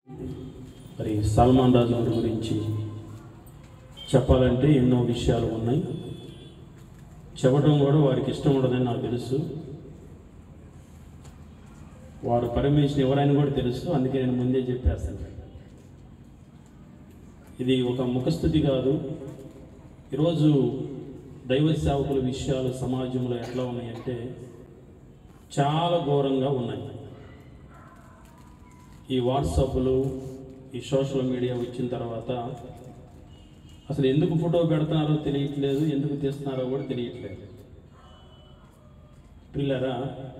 మరి సల్మాన్ రాజు గారి గురించి చెప్పాలంటే ఎన్నో విషయాలు ఉన్నాయి చెప్పడం కూడా వారికి ఇష్టం ఉండదని నాకు తెలుసు వారు పర్మిషన్ ఎవరైనా కూడా తెలుసు అందుకే నేను ముందే చెప్పేస్తాను ఇది ఒక ముఖస్థుతి కాదు ఈరోజు దైవ సేవకుల విషయాలు సమాజంలో ఎట్లా ఉన్నాయంటే చాలా ఘోరంగా ఉన్నాయి ఈ వాట్సాప్లు ఈ సోషల్ మీడియా వచ్చిన తర్వాత అసలు ఎందుకు ఫోటో పెడుతున్నారో తెలియట్లేదు ఎందుకు తీస్తున్నారో కూడా తెలియట్లేదు పిల్లరా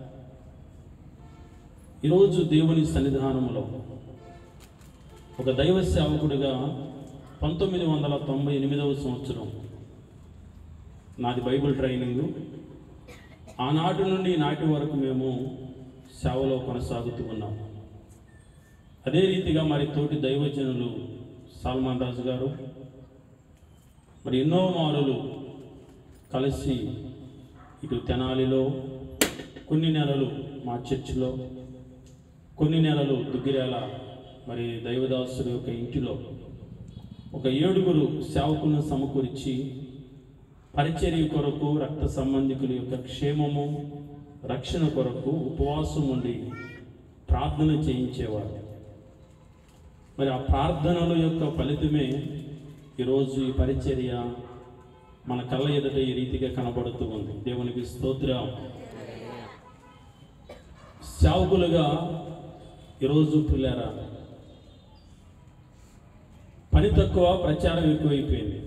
ఈరోజు దేవుని సన్నిధానంలో ఒక దైవ సేవకుడిగా పంతొమ్మిది వందల తొంభై ఎనిమిదవ సంవత్సరం నాది బైబిల్ ట్రైనింగ్ ఆనాటి నుండి నాటి వరకు మేము సేవలో కొనసాగుతూ ఉన్నాం అదే రీతిగా మరి తోటి దైవజనులు సల్మాన్ రాజు గారు మరి ఎన్నో మారులు కలిసి ఇటు తెనాలిలో కొన్ని నెలలు మా చర్చిలో కొన్ని నెలలు దుగ్గిరేల మరి దైవదాసుడి యొక్క ఇంటిలో ఒక ఏడుగురు సేవకులను సమకూర్చి పరిచర్య కొరకు రక్త సంబంధికుల యొక్క క్షేమము రక్షణ కొరకు ఉపవాసం ఉండి ప్రార్థన చేయించేవారు మరి ఆ ప్రార్థనల యొక్క ఫలితమే ఈరోజు ఈ పరిచర్య మన కళ్ళ ఎదుట ఈ రీతిగా కనబడుతూ ఉంది దేవునికి స్తోత్రం సేవకులుగా ఈరోజు పిల్లారా పని తక్కువ ప్రచారం ఎక్కువైపోయింది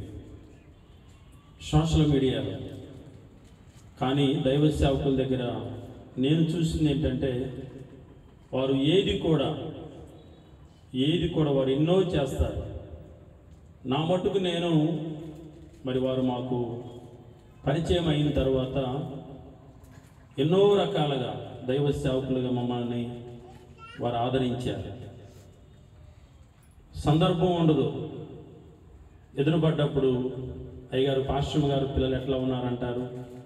సోషల్ మీడియాలో కానీ దైవ సేవకుల దగ్గర నేను చూసింది ఏంటంటే వారు ఏది కూడా ఏది కూడా వారు ఎన్నో చేస్తారు నా మటుకు నేను మరి వారు మాకు పరిచయం అయిన తర్వాత ఎన్నో రకాలుగా దైవ సేవకులుగా మమ్మల్ని వారు ఆదరించారు సందర్భం ఉండదు ఎదురుపడ్డప్పుడు అయ్యగారు పాశ్రమ గారు పిల్లలు ఎట్లా ఉన్నారంటారు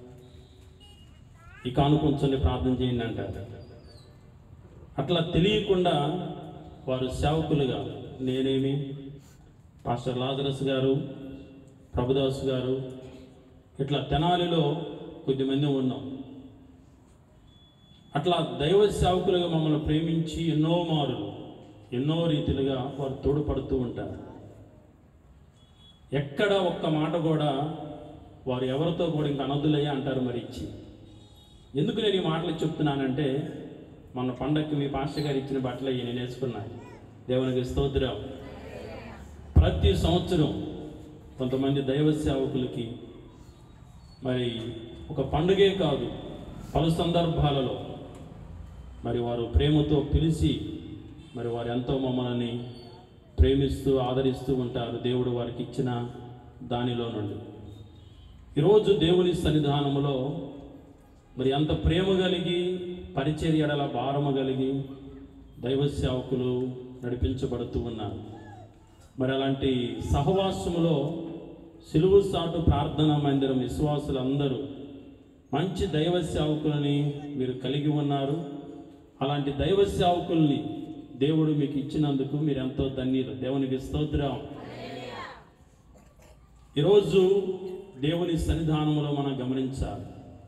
ఈ కానుకొంచని ప్రార్థన చేయండి అంటారు అట్లా తెలియకుండా వారు సేవకులుగా నేనేమి పాస్టర్ లాజరస్ గారు ప్రభుదాస్ గారు ఇట్లా తెనాలిలో కొద్దిమంది ఉన్నాం అట్లా దైవ సేవకులుగా మమ్మల్ని ప్రేమించి ఎన్నో మారులు ఎన్నో రీతిలుగా వారు తోడ్పడుతూ ఉంటారు ఎక్కడ ఒక్క మాట కూడా వారు ఎవరితో కూడా ఇంకా అనదులయ్యా అంటారు మరి ఇచ్చి ఎందుకు నేను ఈ మాటలు చెప్తున్నానంటే మన పండక్కి మీ పాస్టర్ గారు ఇచ్చిన బట్టలు అయ్యి నేను వేసుకున్నాను దేవునికి స్తోత్రం ప్రతి సంవత్సరం కొంతమంది దైవ సేవకులకి మరి ఒక పండుగే కాదు పలు సందర్భాలలో మరి వారు ప్రేమతో పిలిచి మరి వారు ఎంతో మమ్మల్ని ప్రేమిస్తూ ఆదరిస్తూ ఉంటారు దేవుడు వారికి ఇచ్చిన దానిలో నుండి ఈరోజు దేవుని సన్నిధానంలో మరి అంత ప్రేమ కలిగి పరిచర్యడల భారము కలిగి దైవ సేవకులు నడిపించబడుతూ ఉన్నారు మరి అలాంటి సహవాసములో సిలువు సాటు ప్రార్థనా మందిరం విశ్వాసులందరూ మంచి దైవ సేవకులని మీరు కలిగి ఉన్నారు అలాంటి దైవ సేవకుల్ని దేవుడు మీకు ఇచ్చినందుకు మీరు ఎంతో ధన్యులు దేవునికి స్తోత్రం ఈరోజు దేవుని సన్నిధానంలో మనం గమనించాలి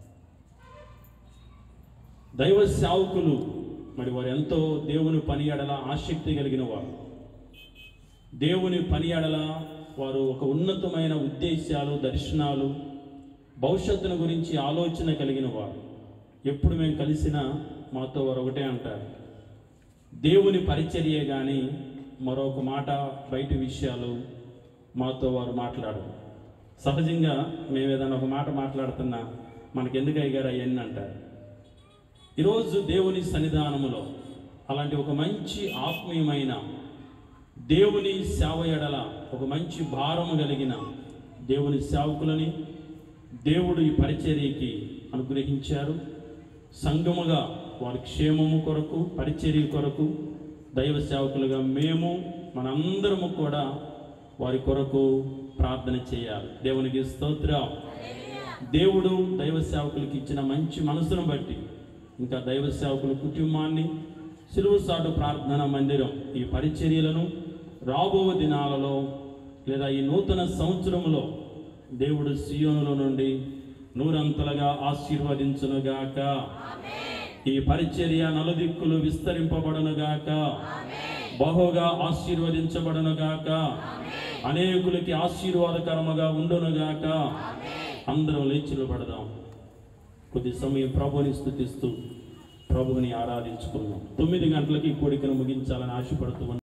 దైవ సేవకులు మరి వారు ఎంతో దేవుని పని ఎడల ఆసక్తి కలిగిన వారు దేవుని పని ఎడల వారు ఒక ఉన్నతమైన ఉద్దేశాలు దర్శనాలు భవిష్యత్తును గురించి ఆలోచన కలిగిన వారు ఎప్పుడు మేము కలిసినా మాతో వారు ఒకటే అంటారు దేవుని పరిచర్యే కానీ మరొక మాట బయట విషయాలు మాతో వారు మాట్లాడరు సహజంగా మేము ఏదైనా ఒక మాట మాట్లాడుతున్నా మనకెందుకు అయ్యారు అవన్నీ అంటారు ఈరోజు దేవుని సన్నిధానములో అలాంటి ఒక మంచి ఆత్మీయమైన దేవుని సేవ ఎడల ఒక మంచి భారము కలిగిన దేవుని సేవకులని దేవుడు ఈ పరిచర్యకి అనుగ్రహించారు సంఘముగా వారి క్షేమము కొరకు పరిచర్య కొరకు దైవ సేవకులుగా మేము మనందరము కూడా వారి కొరకు ప్రార్థన చేయాలి దేవునికి స్తోత్రం దేవుడు దైవ సేవకులకి ఇచ్చిన మంచి మనసును బట్టి ఇంకా దైవ సేవకుల కుటుంబాన్ని సిలువు సాటు ప్రార్థన మందిరం ఈ పరిచర్యలను రాబో దినాలలో లేదా ఈ నూతన సంవత్సరంలో దేవుడు సియోనుల నుండి నూరంతలుగా ఆశీర్వదించునుగాక ఈ పరిచర్య నలుదిక్కులు విస్తరింపబడునుగాక బహుగా ఆశీర్వదించబడునుగాక అనేకులకి ఆశీర్వాదకరముగా ఉండునుగాక అందరం లేచి నిలబడదాం కొద్ది సమయం ప్రభుని స్థుతిస్తూ ప్రభువుని ఆరాధించుకుందాం తొమ్మిది గంటలకి ఈ కోడికను ముగించాలని ఆశపడుతూ ఉన్నాం.